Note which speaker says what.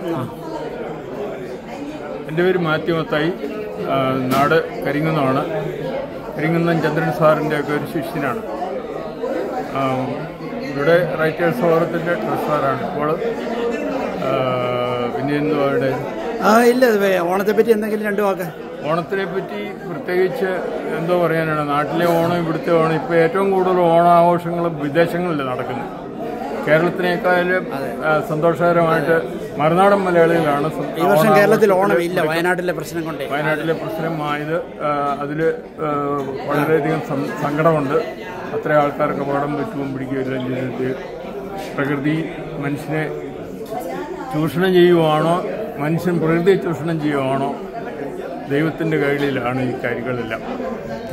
Speaker 1: എൻ്റെ പേര് മാത്യു മത്തായി ആ, നാട് കരിങ്കുന്നമാണ് കരിങ്കുന്നം ചന്ദ്രൻ സാറിൻ്റെ ഒക്കെ ഒരു ശിഷ്യനാണ് ആ, ഇവിടെ റൈറ്റേഴ്സ് ഫോറത്തിൻ്റെ ട്രഷറാണ് ഇപ്പോൾ ആ, പിന്നെ എന്തുവാ ഇവിടെ
Speaker 2: ആ ഇല്ല ഇത് ഓണത്തെ പറ്റി എന്തെങ്കിലും രണ്ടു വാക്ക്
Speaker 1: ഓണത്തിനെ പറ്റി പ്രത്യേകിച്ച് എന്തോ പറയാനാണ് നാട്ടിലെ ഓണം ഇവിടുത്തെ ഓണം ഇപ്പോൾ ഏറ്റവും കൂടുതൽ ഓണാഘോഷങ്ങൾ വിദേശങ്ങളിൽ നടക്കുന്നത് കേരളത്തിനേക്കാളും ആ, സന്തോഷകരമായിട്ട് മറുനാടൻ മലയാളികളാണ് സം-
Speaker 2: ഈ വർഷം കേരളത്തിൽ
Speaker 1: ഓണാഘോഷത്തില്
Speaker 2: ഓണമില്ല വയനാട്ടിലെ പ്രശ്നം കൊണ്ടേ
Speaker 1: വയനാട്ടിലെ പ്രശ്നമായത് അതിൽ വളരെയധികം സം- സങ്കടമുണ്ട് അത്ര ആൾക്കാർക്ക് പാടം വെച്ചും പിടിക്കുകയെല്ലാം ചെയ്തിട്ട് പ്രകൃതി മനുഷ്യനെ ചൂഷണം ചെയ്യുവാണോ മനുഷ്യൻ പ്രകൃതിയെ ചൂഷണം ചെയ്യുവാണോ ദൈവത്തിൻ്റെ കയ്യിലാണ് ഈ കാര്യങ്ങളെല്ലാം